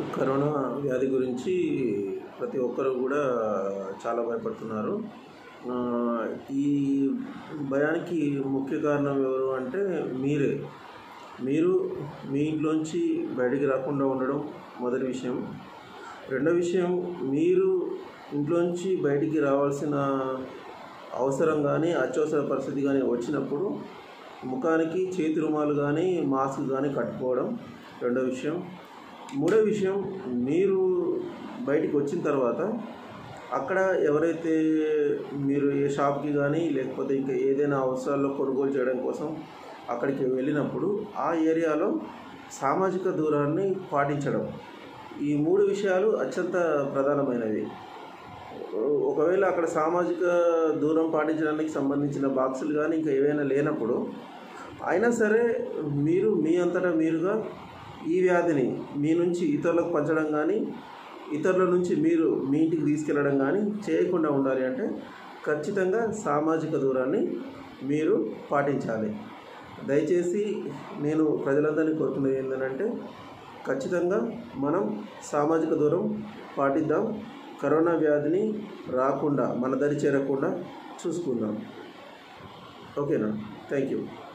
corona వ్యాధి గురించి ప్రతి ఒక్కరు కూడా చాలా భయపడుతున్నారు ఆ, ఈ భయానికి ముఖ్య కారణం ఎవరు అంటే మీరే మీరు మీ ఇంట్లోంచి బయటికి రాకుండా ఉండడం మొదటి విషయం రెండో విషయం మీరు ఇంట్లోంచి బయటికి రావాల్సిన అవసరం కానీ అత్యవసర పరిస్థితి కానీ వచ్చినప్పుడు ముఖానికి చేతి రుమాలు కానీ మాస్క్ కానీ కట్టుకోవడం రెండో విషయం మూడో విషయం మీరు బయటికి వచ్చిన తర్వాత అక్కడ ఎవరైతే మీరు ఏ షాప్కి కానీ లేకపోతే ఇంకా ఏదైనా అవసరాల్లో కొనుగోలు చేయడం కోసం అక్కడికి వెళ్ళినప్పుడు ఆ ఏరియాలో సామాజిక దూరాన్ని పాటించడం ఈ మూడు విషయాలు అత్యంత ప్రధానమైనవి ఒకవేళ అక్కడ సామాజిక దూరం పాటించడానికి సంబంధించిన బాక్సులు కానీ ఇంకా ఏవైనా లేనప్పుడు అయినా సరే మీరు మీ అంతటా మీరుగా ఈ వ్యాధిని మీ నుంచి ఇతరులకు పంచడం కానీ ఇతరుల నుంచి మీరు మీ ఇంటికి తీసుకెళ్ళడం కానీ చేయకుండా ఉండాలి అంటే ఖచ్చితంగా సామాజిక దూరాన్ని మీరు పాటించాలి దయచేసి నేను ప్రజలందరినీ కోరుతున్నది ఏంటంటే ఖచ్చితంగా మనం సామాజిక దూరం పాటిద్దాం కరోనా వ్యాధిని రాకుండా మన దరి చేరకుండా చూసుకుందాం ఓకేనా థ్యాంక్ యూ